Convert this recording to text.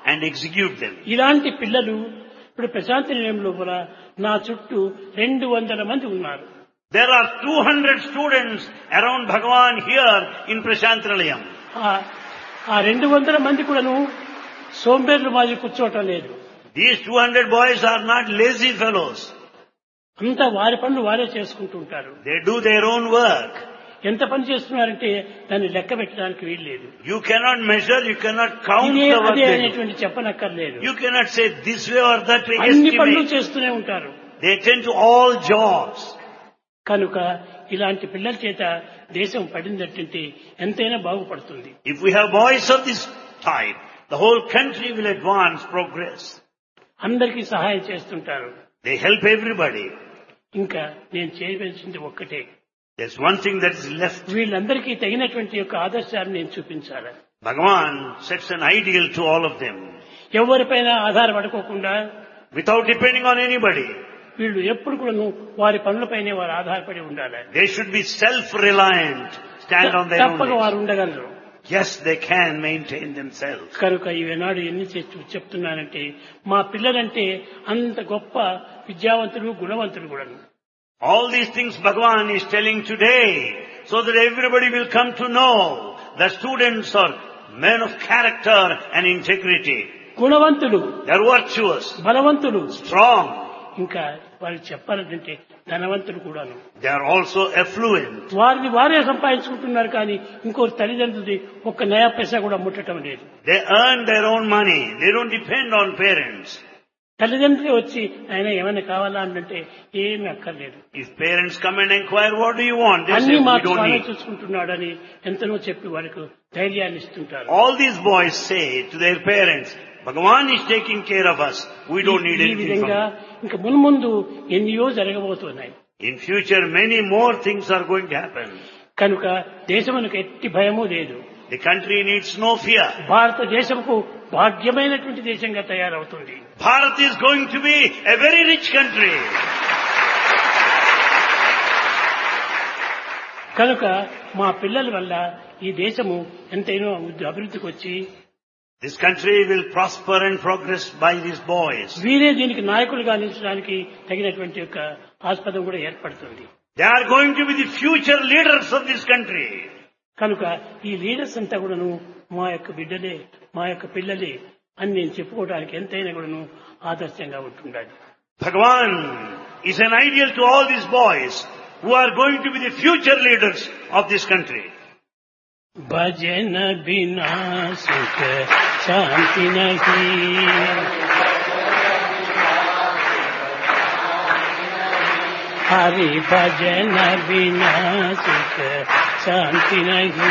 and execute them. ఇలాంటి పిల్లలు ఇప్పుడు ప్రశాంతి నిలయం లోపల నా చుట్టూ రెండు వందల మంది ఉన్నారు There are 200 students around Bhagavan here in Prashantralayam. ఆ- ఆ రెండు వందల మంది కూడాను సోంబేర్లు మాది కూర్చోవటం లేదు These 200 boys are not lazy fellows. అంతా వారి పనులు వారే చేసుకుంటూ ఉంటారు They do their own work. ఎంత పని చేస్తున్నారంటే దాన్ని లెక్క పెట్టడానికి వీలు లేదు You cannot measure, you cannot count ఇదే the work అదే they do. అనేటువంటి చెప్పనక్కర్లేదు You cannot say this way or that way. అన్ని పనులు Estimate. చేస్తూనే ఉంటారు They attend to all jobs. కనుక ఇలాంటి పిల్లల చేత దేశం పడిందంటే ఎంతైనా బాగుపడుతుంది If we have boys of this type, the whole country will advance, progress. అందరికీ సహాయం చేస్తుంటారు They help everybody. ఇంకా నేను చేయవలసింది ఒక్కటే There's one thing that is left. వీళ్ళందరికీ తగినటువంటి యొక్క ఆదర్శాన్ని నేను చూపించాలి Bhagavan sets an ideal to all of them ఎవరిపైన ఆధారపడుకోకుండా without depending on anybody. వీళ్ళు ఎప్పుడు కూడా వారి పనులపైనే వారు ఆధారపడి ఉండాలి They should be self-reliant, stand on their తప్పక own. వారు legs. ఉండగలరు Yes, they can maintain themselves. కనుక ఈనాడు ఎన్ని చెప్- చెప్తున్నానంటే మా పిల్లలంటే అంత గొప్ప విద్యావంతులు గుణవంతులు కూడా All these things Bhagavan is telling today so that everybody will come to know the students are men of character and integrity. గుణవంతులు They're virtuous, బలవంతులు strong. ఇంకా వారికి చెప్పాలంటే ధనవంతులు కూడాను They are also affluent. వారిని వారే సంపాదించుకుంటున్నారు కానీ ఇంకో తల్లిదండ్రులది ఒక్క నయా పైసా కూడా ముట్టడం లేదు They earn their own money. They don't depend on parents. తల్లిదండ్రులే వచ్చి ఆయన ఏమైనా కావాలా అంటే ఏమీ అక్కర్లేదు If parents come and inquire, what do you want? They say, అన్ని we మాకు don't స్వామి need. చూసుకుంటున్నాడని ఎంతనో చెప్పి వారికి ధైర్యాన్ని ఇస్తుంటారు All these boys say to their parents, Bhagavan is taking care of us. We don't need ఈ anything from విధంగా him. ఇంకా మున్ముందు ఎన్నో జరగబోతున్నాయి In future, many more things are going to happen. కనుక దేశమునకు ఎట్టి భయము లేదు The country needs no fear. భారతదేశంకు భాగ్యమైనటువంటి దేశంగా తయారవుతుంది Bharat is going to be a very rich country. కనుక మా పిల్లల వల్ల ఈ దేశము ఎంతైనో అభివృద్ధికి వచ్చి This country will prosper and progress by these boys. వీరే దీనికి నాయకులుగా నిలిచడానికి తగినటువంటి యొక్క ఆస్పదం కూడా ఏర్పడుతుంది They are going to be the future leaders of this country. కనుక ఈ లీడర్స్ అంతా కూడాను మా యొక్క బిడ్డలే మా యొక్క పిల్లలే అని నేను చెప్పుకోవడానికి ఎంతైనా కూడాను ఆదర్శంగా ఉంటుండాలి Bhagavan is an ideal to all these boys who are going to be the future leaders of this country. భజన బినా సుఖ శాంతి నహి హరి భజన బినా సుఖ శాంతి నహి